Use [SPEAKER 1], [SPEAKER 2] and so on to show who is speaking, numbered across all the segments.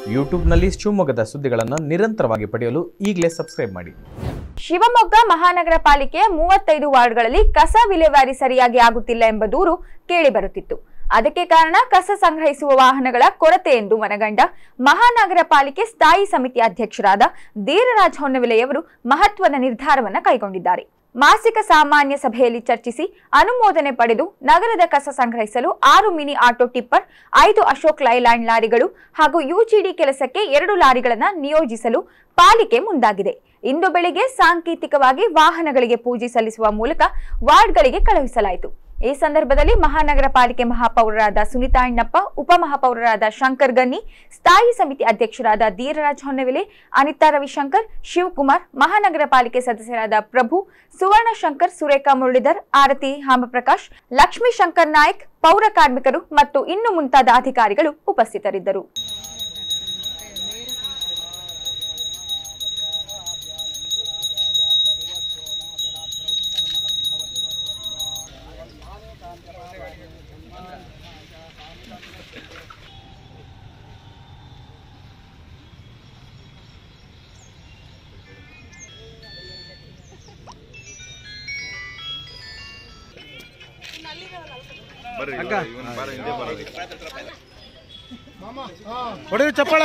[SPEAKER 1] ಯೂಟ್ಯೂಬ್ನಲ್ಲಿ ಶಿವಮೊಗ್ಗದ ಸುದ್ದಿಗಳನ್ನು ನಿರಂತರವಾಗಿ ಪಡೆಯಲು ಈಗಲೇ ಸಬ್ಸ್ಕ್ರೈಬ್ ಮಾಡಿ
[SPEAKER 2] ಶಿವಮೊಗ್ಗ ಮಹಾನಗರ ಪಾಲಿಕೆಯ ಮೂವತ್ತೈದು ವಾರ್ಡ್ಗಳಲ್ಲಿ ಕಸ ವಿಲೇವಾರಿ ಸರಿಯಾಗಿ ಆಗುತ್ತಿಲ್ಲ ಎಂಬ ದೂರು ಕೇಳಿಬರುತ್ತಿತ್ತು ಅದಕ್ಕೆ ಕಾರಣ ಕಸ ಸಂಗ್ರಹಿಸುವ ವಾಹನಗಳ ಕೊರತೆ ಎಂದು ಮನಗಂಡ ಮಹಾನಗರ ಪಾಲಿಕೆ ಸ್ಥಾಯಿ ಸಮಿತಿ ಅಧ್ಯಕ್ಷರಾದ ಧೀರರಾಜ್ ಹೊನ್ನವಿಲೆಯವರು ಮಹತ್ವದ ನಿರ್ಧಾರವನ್ನು ಕೈಗೊಂಡಿದ್ದಾರೆ ಮಾಸಿಕ ಸಾಮಾನ್ಯ ಸಭೆಯಲ್ಲಿ ಚರ್ಚಿಸಿ ಅನುಮೋದನೆ ಪಡೆದು ನಗರದ ಕಸ ಸಂಗ್ರಹಿಸಲು ಆರು ಮಿನಿ ಆಟೋ ಟಿಪ್ಪರ್ ಐದು ಅಶೋಕ್ ಲೈಲ್ಯಾಂಡ್ ಲಾರಿಗಳು ಹಾಗೂ ಯುಜಿಡಿ ಕೆಲಸಕ್ಕೆ ಎರಡು ಲಾರಿಗಳನ್ನು ನಿಯೋಜಿಸಲು ಪಾಲಿಕೆ ಮುಂದಾಗಿದೆ ಇಂದು ಬೆಳಿಗ್ಗೆ ಸಾಂಕೇತಿಕವಾಗಿ ವಾಹನಗಳಿಗೆ ಪೂಜೆ ಸಲ್ಲಿಸುವ ಮೂಲಕ ವಾರ್ಡ್ಗಳಿಗೆ ಕಳುಹಿಸಲಾಯಿತು ಈ ಸಂದರ್ಭದಲ್ಲಿ ಮಹಾನಗರ ಪಾಲಿಕೆ ಮಹಾಪೌರರಾದ ಸುನಿತಾ ಅಣ್ಣಪ್ಪ ಉಪಮಹಾಪೌರರಾದ ಶಂಕರ್ ಗನ್ನಿ ಸ್ಥಾಯಿ ಸಮಿತಿ ಅಧ್ಯಕ್ಷರಾದ ಧೀರರಾಜ್ ಹೊನ್ನವಿಲೆ ಅನಿತಾ ರವಿಶಂಕರ್ ಶಿವಕುಮಾರ್ ಮಹಾನಗರ ಪಾಲಿಕೆ ಸದಸ್ಯರಾದ ಪ್ರಭು ಸುವರ್ಣ ಶಂಕರ್ ಸುರೇಖಾ ಮುರಳೀಧರ್ ಆರತಿ ಹಾಮಪ್ರಕಾಶ್ ಲಕ್ಷ್ಮೀ ಶಂಕರ್ ನಾಯ್ಕ್ ಪೌರ ಕಾರ್ಮಿಕರು ಮತ್ತು ಇನ್ನು ಮುಂತಾದ ಅಧಿಕಾರಿಗಳು ಉಪಸ್ಥಿತರಿದ್ದರು
[SPEAKER 3] ಹೊಡೆದು ಚಪ್ಪಳ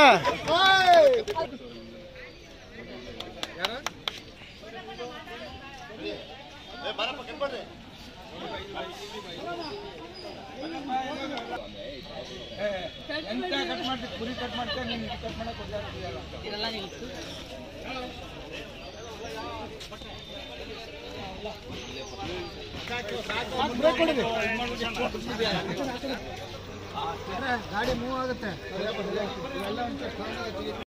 [SPEAKER 3] ಗಾಡಿ ಮೂವ್ ಆಗುತ್ತೆ